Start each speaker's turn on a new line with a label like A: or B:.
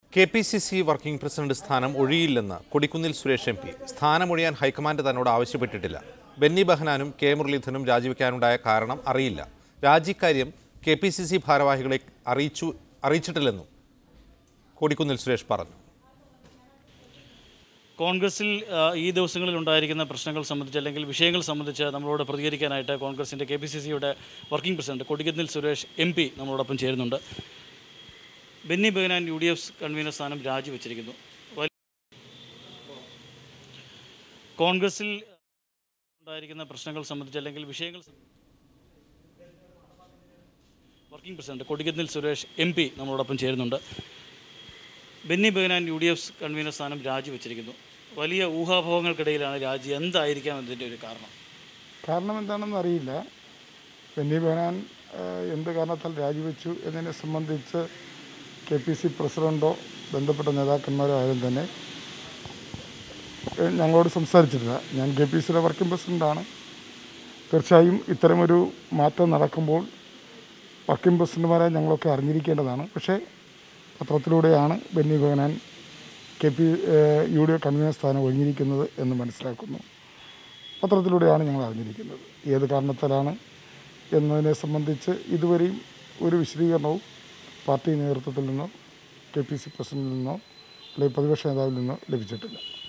A: K P C C working president സ്ഥാനം ഒഴിയില്ലെന്ന് Kodikunnil Suresh M P സ്ഥാനമൊഴിയാൻ ഹൈക്കമാൻഡ് തന്നോട് ആവശ്യപ്പെട്ടിട്ടില്ല ബെന്നി ബെഹനാനും കെ മുരളീധരനും രാജിവെക്കാനുണ്ടായ കാരണം അറിയില്ല രാജിക്കാര്യം കെ പി സി സി ഭാരവാഹികളെ അറിയിച്ചു അറിയിച്ചിട്ടില്ലെന്നും കൊടിക്കുന്നിൽ സുരേഷ് പറഞ്ഞു
B: കോൺഗ്രസിൽ ആ, ഈ ദിവസങ്ങളിൽ ഉണ്ടായിരിക്കുന്ന പ്രശ്നങ്ങൾ സംബന്ധിച്ച് അല്ലെങ്കിൽ വിഷയങ്ങൾ സംബന്ധിച്ച് നമ്മളോട് പ്രതികരിക്കാനായിട്ട് കോൺഗ്രസിൻ്റെ കെ പി സി സിയുടെ working president Kodikunnil Suresh M P നമ്മളോടൊപ്പം ചേരുന്നുണ്ട് Benny Behanan U D F convener സ്ഥാനം രാജിവെച്ചിരിക്കുന്നു വലി- കോൺഗ്രസിൽ ഉണ്ടായിരിക്കുന്ന പ്രശ്നങ്ങൾ സംബന്ധിച്ച് അല്ലെങ്കിൽ വിഷയങ്ങൾ സം- working president Kodikunnil Suresh M P നമ്മളോടൊപ്പം ചേരുന്നുണ്ട് Benny Behanan U D F convener സ്ഥാനം രാജിവെച്ചിരിക്കുന്നു വലിയ ഊഹാഭോഹങ്ങൾക്കിടയിലാണ് രാജി എന്തായിരിക്കാം ഇതിൻ്റെ ഒരു കാരണം
C: കാരണം എന്താണെന്ന് അറിയില്ല ബെന്നി ബെഹനാൻ ഏഹ്, എന്ത് കാരണത്താൽ രാജിവെച്ചു എന്നതിനെ സംബന്ധിച്ച് കെ പി സി പ്രസിഡൻറ്റോ ബന്ധപ്പെട്ട നേതാക്കന്മാരോ ആരും തന്നെ ഏഹ്, ഞങ്ങളോട് സംസാരിച്ചിട്ടില്ല ഞാൻ കെ പി സിയുടെ വർക്കിംഗ് പ്രസിഡൻ്റാണ് തീർച്ചയായും ഇത്തരമൊരു മാറ്റം നടക്കുമ്പോൾ വർക്കിംഗ് പ്രസിഡന്റുമാരെ ഞങ്ങളൊക്കെ അറിഞ്ഞിരിക്കേണ്ടതാണ് പക്ഷേ പത്രത്തിലൂടെയാണ് ബെന്നി ബെഹനാൻ കെ പി ഏഹ്, യു ഡി എഫ് കൺവീനർ സ്ഥാനം ഒഴിഞ്ഞിരിക്കുന്നത് എന്ന് മനസ്സിലാക്കുന്നു പത്രത്തിലൂടെയാണ് ഞങ്ങൾ അറിഞ്ഞിരിക്കുന്നത് ഏത് കാരണത്താലാണ് എന്നതിനെ സംബന്ധിച്ച് ഇതുവരെയും ഒരു വിശദീകരണവും പാർട്ടി നേതൃത്വത്തിൽ നിന്നോ കെ പി സി പ്രസിഡന്റിൽ നിന്നോ അല്ലെങ്കിൽ പ്രതിപക്ഷ നേതാവിൽ നിന്നോ ലഭിച്ചിട്ടില്ല